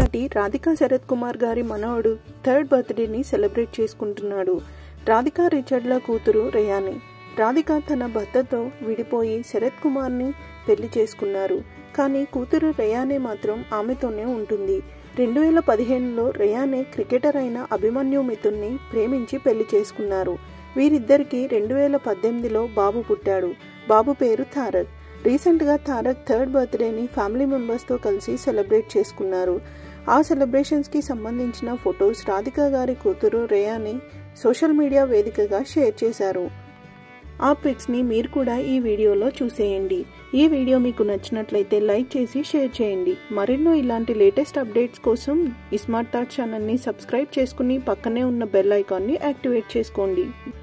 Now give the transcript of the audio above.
నటి రాధికా శరత్ కుమార్ గారి మనవడు థర్డ్ బర్త్డేని సెలబ్రేట్ చేసుకుంటున్నాడు రాధికా రిచర్డ్ల కూతురు రేయాని రాధిక తన భర్తతో విడిపోయి శరత్ కుమార్ని పెళ్లి చేసుకున్నారు కానీ కూతురు రేయానే మాత్రం ఆమెతోనే ఉంటుంది రెండు వేల పదిహేనులో రేయానే క్రికెటర్ అయిన అభిమన్యు మిథున్ని ప్రేమించి పెళ్లి చేసుకున్నారు వీరిద్దరికి రెండు వేల పద్దెనిమిదిలో బాబు పుట్టాడు బాబు పేరు తారక్ రీసెంట్గా తారక్ థర్డ్ బర్త్డేని ఫ్యామిలీ మెంబర్స్తో కలిసి సెలబ్రేట్ చేసుకున్నారు ఆ సెలబ్రేషన్స్కి సంబంధించిన ఫొటోస్ రాధిక గారి కూతురు రేయాని సోషల్ మీడియా వేదికగా షేర్ చేశారు ఆ పిక్స్ని మీరు కూడా ఈ వీడియోలో చూసేయండి ఈ వీడియో మీకు నచ్చినట్లయితే లైక్ చేసి షేర్ చేయండి మరెన్నో ఇలాంటి లేటెస్ట్ అప్డేట్స్ కోసం ఈ స్మార్ట్ థాట్ ఛానల్ని సబ్స్క్రైబ్ చేసుకుని పక్కనే ఉన్న బెల్ ఐకాన్ని యాక్టివేట్ చేసుకోండి